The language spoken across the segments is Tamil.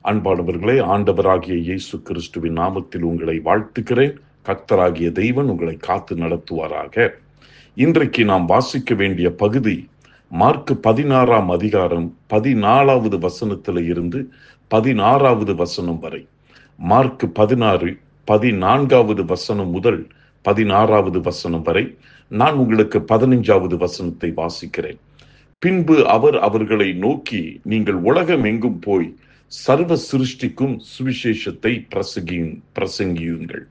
அன்பானவர்களே ஆண்டவராகிய இயேசு கிறிஸ்துவின் நாமத்தில் உங்களை வாழ்த்துகிறேன் கர்த்தராகிய தெய்வன் உங்களை காத்து நடத்துவாராக இன்றைக்கு நாம் வாசிக்க வேண்டிய பகுதி மார்க் பதினாறாம் அதிகாரம் பதினாலாவது வசனத்தில் இருந்து பதினாறாவது வசனம் வரை மார்க் பதினாறு பதினான்காவது வசனம் முதல் பதினாறாவது வசனம் வரை நான் உங்களுக்கு பதினைஞ்சாவது வசனத்தை வாசிக்கிறேன் பின்பு அவர் அவர்களை நோக்கி நீங்கள் உலகம் எங்கும் போய் சர்வ சிருஷ்டிக்கும் சுவிசேஷத்தை பிரசங்கியும் பிரசங்கியுங்கள்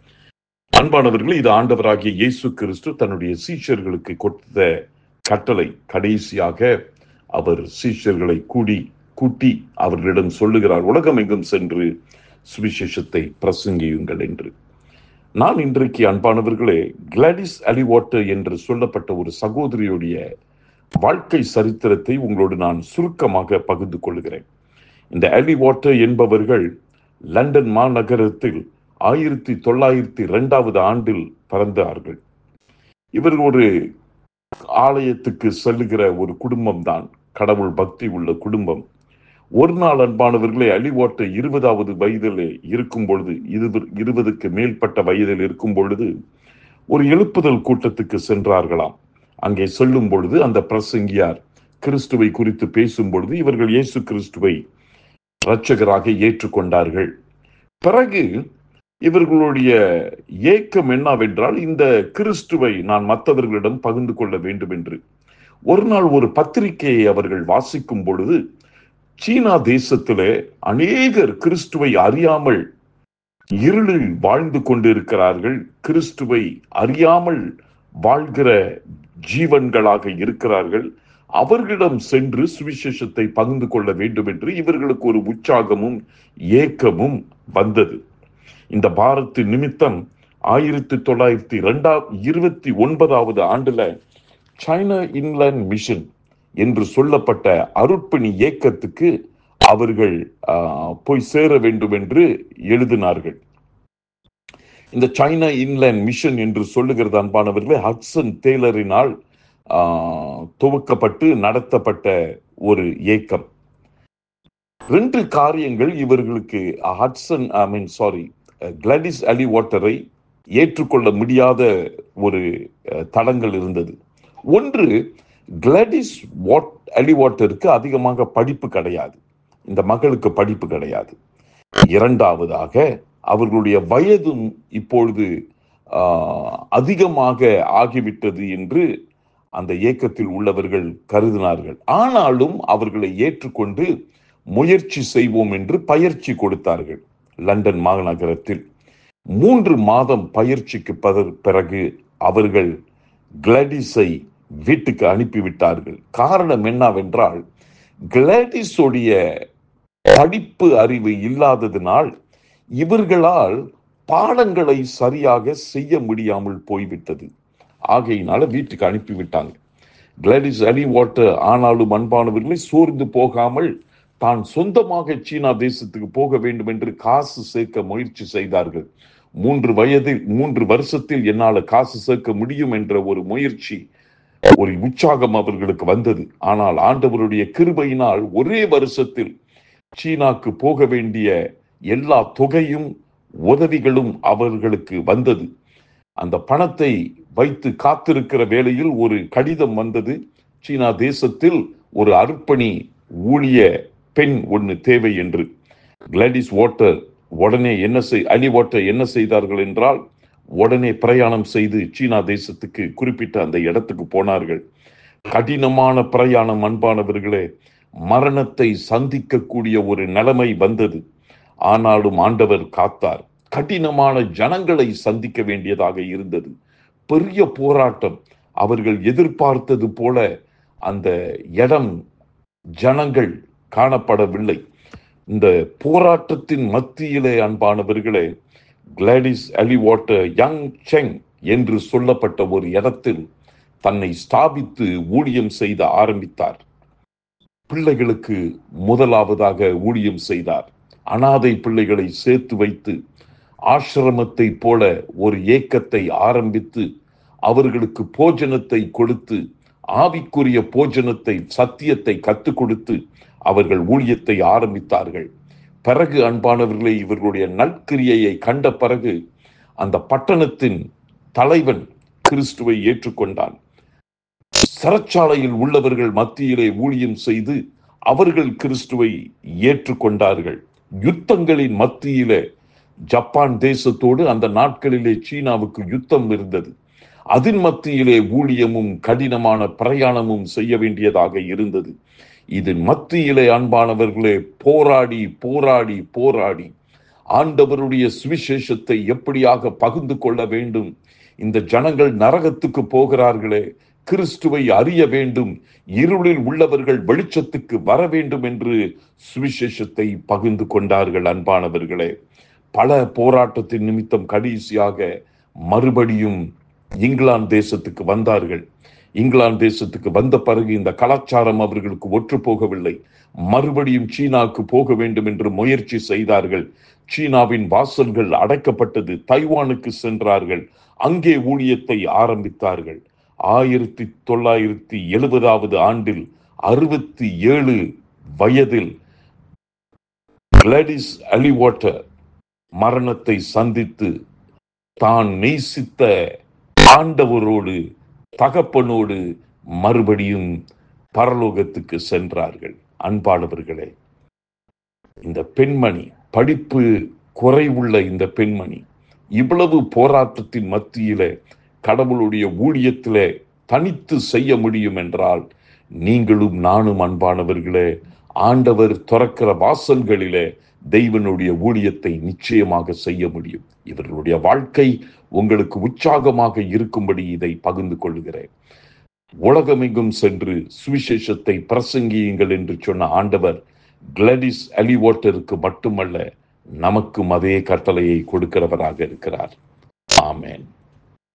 அன்பானவர்களே இது ஆண்டவராகிய இயேசு கிறிஸ்து தன்னுடைய சீஷர்களுக்கு கொடுத்த கட்டளை கடைசியாக அவர் சீஷர்களை கூடி கூட்டி அவர்களிடம் சொல்லுகிறார் உலகம் எங்கும் சென்று சுவிசேஷத்தை பிரசங்கியுங்கள் என்று நான் இன்றைக்கு அன்பானவர்களே கிளாடிஸ் அலிவாட்டர் என்று சொல்லப்பட்ட ஒரு சகோதரியுடைய வாழ்க்கை சரித்திரத்தை உங்களோடு நான் சுருக்கமாக பகிர்ந்து கொள்கிறேன் இந்த அலி வாட்டர் என்பவர்கள் லண்டன் மாநகரத்தில் ஆயிரத்தி தொள்ளாயிரத்தி இரண்டாவது ஆண்டில் பிறந்தார்கள் இவர் ஒரு ஆலயத்துக்கு செல்லுகிற ஒரு குடும்பம் தான் கடவுள் பக்தி உள்ள குடும்பம் ஒரு நாள் அன்பானவர்களே அலிவாட்ட இருபதாவது வயதில் இருக்கும் பொழுது இருபது இருபதுக்கு மேற்பட்ட வயதில் இருக்கும் பொழுது ஒரு எழுப்புதல் கூட்டத்துக்கு சென்றார்களாம் அங்கே செல்லும் பொழுது அந்த பிரசங்கியார் கிறிஸ்துவை குறித்து பேசும் பொழுது இவர்கள் இயேசு கிறிஸ்துவை இரட்சகராக ஏற்றுக்கொண்டார்கள் பிறகு இவர்களுடைய ஏக்கம் என்னவென்றால் இந்த கிறிஸ்துவை நான் மற்றவர்களிடம் பகிர்ந்து கொள்ள வேண்டும் என்று ஒரு நாள் ஒரு பத்திரிகையை அவர்கள் வாசிக்கும் பொழுது சீனா தேசத்திலே அநேகர் கிறிஸ்துவை அறியாமல் இருளில் வாழ்ந்து கொண்டிருக்கிறார்கள் கிறிஸ்துவை அறியாமல் வாழ்கிற ஜீவன்களாக இருக்கிறார்கள் அவர்களிடம் சென்று சுவிசேஷத்தை பகிர்ந்து கொள்ள வேண்டும் என்று இவர்களுக்கு ஒரு உற்சாகமும் ஏக்கமும் வந்தது இந்த பாரத்து நிமித்தம் ஆயிரத்தி தொள்ளாயிரத்தி இரண்டாம் இருபத்தி ஒன்பதாவது ஆண்டுல சைனா இன்லேண்ட் மிஷன் என்று சொல்லப்பட்ட அருட்பணி இயக்கத்துக்கு அவர்கள் போய் சேர வேண்டும் என்று எழுதினார்கள் இந்த சைனா இன்லேண்ட் மிஷன் என்று சொல்லுகிறது அன்பானவர்களே ஹட்சன் டேலரினால் துவக்கப்பட்டு நடத்தப்பட்ட ஒரு இயக்கம் ரெண்டு காரியங்கள் இவர்களுக்கு Hudson I mean sorry Gladys அலி வாட்டரை ஏற்றுக்கொள்ள முடியாத ஒரு தடங்கள் இருந்தது ஒன்று கிளாடிஸ் வாட் அலி வாட்டருக்கு அதிகமாக படிப்பு கிடையாது இந்த மகளுக்கு படிப்பு கிடையாது இரண்டாவதாக அவர்களுடைய வயதும் இப்பொழுது அதிகமாக ஆகிவிட்டது என்று அந்த இயக்கத்தில் உள்ளவர்கள் கருதினார்கள் ஆனாலும் அவர்களை ஏற்றுக்கொண்டு முயற்சி செய்வோம் என்று பயிற்சி கொடுத்தார்கள் லண்டன் மாநகரத்தில் மூன்று மாதம் பயிற்சிக்கு பிறகு அவர்கள் கிளாடிஸை வீட்டுக்கு அனுப்பிவிட்டார்கள் காரணம் என்னவென்றால் கிளாடிஸோடைய படிப்பு அறிவு இல்லாததினால் இவர்களால் பாடங்களை சரியாக செய்ய முடியாமல் போய்விட்டது ஆகையினால வீட்டுக்கு அனுப்பிவிட்டாங்க கிளாடிஸ் அலி வாட்டர் ஆனாலும் அன்பானவர்களை சோர்ந்து போகாமல் தான் சொந்தமாக சீனா தேசத்துக்கு போக வேண்டும் என்று காசு சேர்க்க முயற்சி செய்தார்கள் மூன்று வயதில் மூன்று வருஷத்தில் என்னால் காசு சேர்க்க முடியும் என்ற ஒரு முயற்சி ஒரு உற்சாகம் அவர்களுக்கு வந்தது ஆனால் ஆண்டவருடைய கிருபையினால் ஒரே வருஷத்தில் சீனாக்கு போக வேண்டிய எல்லா தொகையும் உதவிகளும் அவர்களுக்கு வந்தது அந்த பணத்தை வைத்து காத்திருக்கிற வேளையில் ஒரு கடிதம் வந்தது சீனா தேசத்தில் ஒரு அர்ப்பணி ஊழிய பெண் ஒன்று தேவை என்று கிளாடிஸ் வாட்டர் உடனே என்ன செய் அலி வாட்டர் என்ன செய்தார்கள் என்றால் உடனே பிரயாணம் செய்து சீனா தேசத்துக்கு குறிப்பிட்ட அந்த இடத்துக்கு போனார்கள் கடினமான பிரயாணம் அன்பானவர்களே மரணத்தை சந்திக்கக்கூடிய ஒரு நிலைமை வந்தது ஆனாலும் ஆண்டவர் காத்தார் கடினமான ஜனங்களை சந்திக்க வேண்டியதாக இருந்தது பெரிய போராட்டம் அவர்கள் எதிர்பார்த்தது போல அந்த இடம் ஜனங்கள் காணப்படவில்லை இந்த போராட்டத்தின் மத்தியிலே அன்பானவர்களே கிளாடிஸ் அலிவாட்டர் யங் செங் என்று சொல்லப்பட்ட ஒரு இடத்தில் தன்னை ஸ்தாபித்து ஊழியம் செய்த ஆரம்பித்தார் பிள்ளைகளுக்கு முதலாவதாக ஊழியம் செய்தார் அனாதை பிள்ளைகளை சேர்த்து வைத்து ஆசிரமத்தை போல ஒரு ஏக்கத்தை ஆரம்பித்து அவர்களுக்கு போஜனத்தை கொடுத்து ஆவிக்குரிய போஜனத்தை சத்தியத்தை கற்றுக் கொடுத்து அவர்கள் ஊழியத்தை ஆரம்பித்தார்கள் பிறகு அன்பானவர்களே இவர்களுடைய நற்கிரியையை கண்ட பிறகு அந்த பட்டணத்தின் தலைவன் கிறிஸ்துவை ஏற்றுக்கொண்டான் சிறைச்சாலையில் உள்ளவர்கள் மத்தியிலே ஊழியம் செய்து அவர்கள் கிறிஸ்துவை ஏற்றுக்கொண்டார்கள் யுத்தங்களின் மத்தியிலே ஜப்பான் தேசத்தோடு அந்த நாட்களிலே சீனாவுக்கு யுத்தம் இருந்தது அதன் மத்தியிலே ஊழியமும் கடினமான பிரயாணமும் செய்ய வேண்டியதாக இருந்தது இதன் மத்தியிலே அன்பானவர்களே போராடி போராடி போராடி ஆண்டவருடைய சுவிசேஷத்தை எப்படியாக பகிர்ந்து கொள்ள வேண்டும் இந்த ஜனங்கள் நரகத்துக்கு போகிறார்களே கிறிஸ்துவை அறிய வேண்டும் இருளில் உள்ளவர்கள் வெளிச்சத்துக்கு வர வேண்டும் என்று சுவிசேஷத்தை பகிர்ந்து கொண்டார்கள் அன்பானவர்களே பல போராட்டத்தின் நிமித்தம் கடைசியாக மறுபடியும் இங்கிலாந்து தேசத்துக்கு வந்தார்கள் இங்கிலாந்து தேசத்துக்கு வந்த பிறகு இந்த கலாச்சாரம் அவர்களுக்கு ஒற்று போகவில்லை மறுபடியும் சீனாவுக்கு போக வேண்டும் என்று முயற்சி செய்தார்கள் சீனாவின் வாசல்கள் அடைக்கப்பட்டது தைவானுக்கு சென்றார்கள் அங்கே ஊழியத்தை ஆரம்பித்தார்கள் ஆயிரத்தி தொள்ளாயிரத்தி எழுபதாவது ஆண்டில் அறுபத்தி ஏழு வயதில் கிளாடிஸ் அலிவாட்டர் மரணத்தை சந்தித்து தான் நேசித்த ஆண்டவரோடு தகப்பனோடு மறுபடியும் பரலோகத்துக்கு சென்றார்கள் அன்பானவர்களே இந்த பெண்மணி படிப்பு குறைவுள்ள இந்த பெண்மணி இவ்வளவு போராட்டத்தின் மத்தியிலே கடவுளுடைய ஊழியத்திலே தனித்து செய்ய முடியும் என்றால் நீங்களும் நானும் அன்பானவர்களே ஆண்டவர் திறக்கிற வாசல்களிலே தெய்வனுடைய ஊழியத்தை நிச்சயமாக செய்ய முடியும் இவர்களுடைய வாழ்க்கை உங்களுக்கு உற்சாகமாக இருக்கும்படி இதை பகிர்ந்து கொள்கிறேன் உலகமெங்கும் சென்று சுவிசேஷத்தை பிரசங்கியுங்கள் என்று சொன்ன ஆண்டவர் கிளடிஸ் அலிவாட்டருக்கு மட்டுமல்ல நமக்கும் அதே கட்டளையை கொடுக்கிறவராக இருக்கிறார் ஆமேன்